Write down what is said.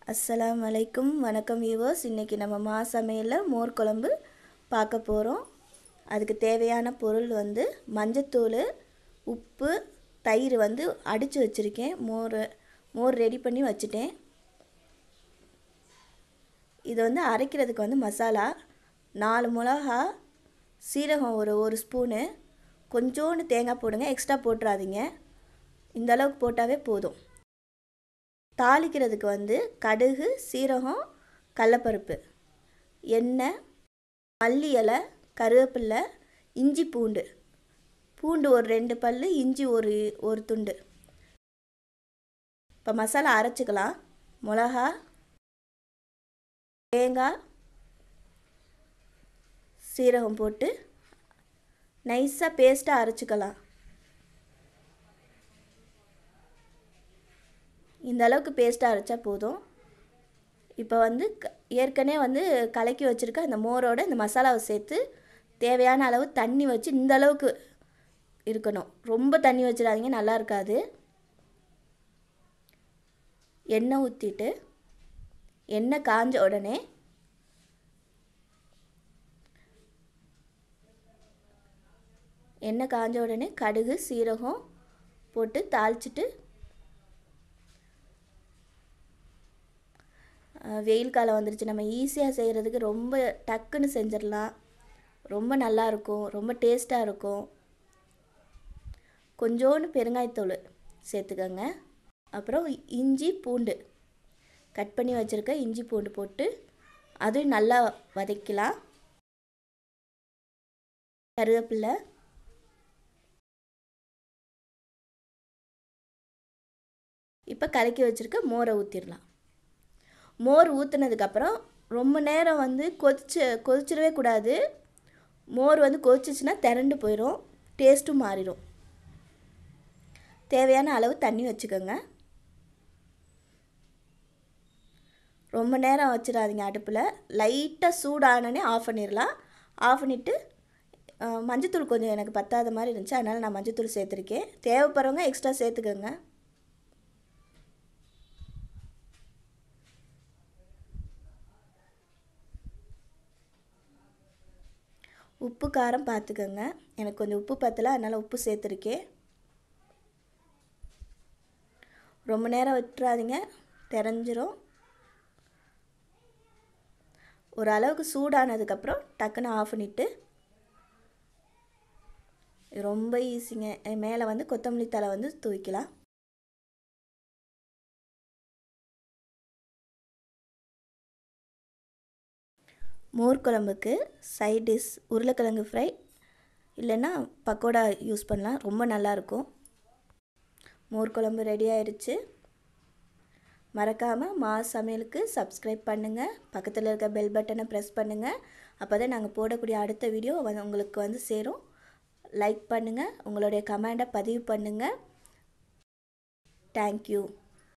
அஸ்ஸலாமு அலைக்கும் வணக்கம் வியூவர்ஸ் இன்றைக்கி நம்ம மா சமையலில் மோர் குழம்பு பார்க்க போகிறோம் அதுக்கு தேவையான பொருள் வந்து மஞ்சத்தூள் உப்பு தயிர் வந்து அடித்து வச்சுருக்கேன் மோர் மோர் ரெடி பண்ணி வச்சுட்டேன் இது வந்து அரைக்கிறதுக்கு வந்து மசாலா நாலு மிளகா சீரகம் ஒரு ஒரு ஸ்பூனு கொஞ்சோண்டு தேங்காய் போடுங்க எக்ஸ்ட்ரா போட்டுறாதீங்க இந்த அளவுக்கு போட்டாவே போதும் தாளிக்கிறதுக்கு வந்து கடுகு சீரகம் கடலப்பருப்பு எண்ணெய் மல்லி இலை கருவேப்பில்லை இஞ்சி பூண்டு பூண்டு ஒரு ரெண்டு பல் இஞ்சி ஒரு ஒரு துண்டு இப்போ மசாலா அரைச்சிக்கலாம் மிளகா தேங்காய் சீரகம் போட்டு நைஸாக பேஸ்ட்டாக அரைச்சிக்கலாம் இந்த அளவுக்கு பேஸ்ட்டாக அரைச்சா போதும் இப்போ வந்து க ஏற்கனவே வந்து கலக்கி வச்சுருக்க அந்த மோரோட இந்த மசாலாவை சேர்த்து தேவையான அளவு தண்ணி வச்சு இந்த அளவுக்கு இருக்கணும் ரொம்ப தண்ணி வச்சிடாதீங்க நல்லா இருக்காது எண்ணெய் ஊற்றிட்டு எண்ணெய் காஞ்ச உடனே எண்ணெய் காஞ்ச உடனே கடுகு சீரகம் போட்டு தாளிச்சிட்டு வெயில் காலம் வந்துருச்சு நம்ம ஈஸியாக செய்கிறதுக்கு ரொம்ப டக்குன்னு செஞ்சிடலாம் ரொம்ப நல்லாயிருக்கும் ரொம்ப டேஸ்ட்டாக இருக்கும் கொஞ்சோண்டு பெருங்காயத்தூள் சேர்த்துக்கோங்க அப்புறம் இஞ்சி பூண்டு கட் பண்ணி வச்சுருக்க இஞ்சி பூண்டு போட்டு அதையும் நல்லா வதக்கலாம் கருவேப்பில்லை இப்போ கலக்கி வச்சுருக்க மோரை ஊற்றிடலாம் மோர் ஊற்றுனதுக்கப்புறம் ரொம்ப நேரம் வந்து கொதிச்சு கொதிச்சிடவே கூடாது மோர் வந்து கொதிச்சிச்சுன்னா திரண்டு போயிடும் டேஸ்ட்டும் மாறிடும் தேவையான அளவு தண்ணி வச்சுக்கோங்க ரொம்ப நேரம் வச்சிடாதீங்க அடுப்பில் லைட்டாக சூடானோடனே ஆஃப் பண்ணிடலாம் ஆஃப் பண்ணிவிட்டு மஞ்சத்தூள் கொஞ்சம் எனக்கு பத்தாத மாதிரி இருந்துச்சு அதனால் நான் மஞ்சத்தூள் சேர்த்துருக்கேன் தேவைப்படுறவங்க எக்ஸ்ட்ரா சேர்த்துக்கோங்க உப்பு காரம் பார்த்துக்கோங்க எனக்கு கொஞ்சம் உப்பு பத்தலை அதனால் உப்பு சேர்த்துருக்கேன் ரொம்ப நேரம் விட்டுறாதீங்க தெரிஞ்சிரும் ஒரு அளவுக்கு சூடானதுக்கப்புறம் டக்குன்னு ஆஃப் பண்ணிவிட்டு ரொம்ப ஈஸிங்க மேலே வந்து கொத்தமல்லி தலை வந்து தூவிக்கலாம் மோர் குழம்புக்கு சைட் டிஷ் உருளைக்கிழங்கு ஃப்ரை இல்லைன்னா பக்கோடா யூஸ் பண்ணலாம் ரொம்ப நல்லாயிருக்கும் மோர் குழம்பு ரெடி ஆயிடுச்சு மறக்காமல் மா சமையலுக்கு சப்ஸ்கிரைப் பண்ணுங்கள் பக்கத்தில் இருக்க பெல் பட்டனை ப்ரெஸ் பண்ணுங்கள் அப்போ தான் நாங்கள் போடக்கூடிய அடுத்த வீடியோ வந்து உங்களுக்கு வந்து சேரும் லைக் பண்ணுங்கள் உங்களுடைய கமெண்டை பதிவு பண்ணுங்கள் தேங்க்யூ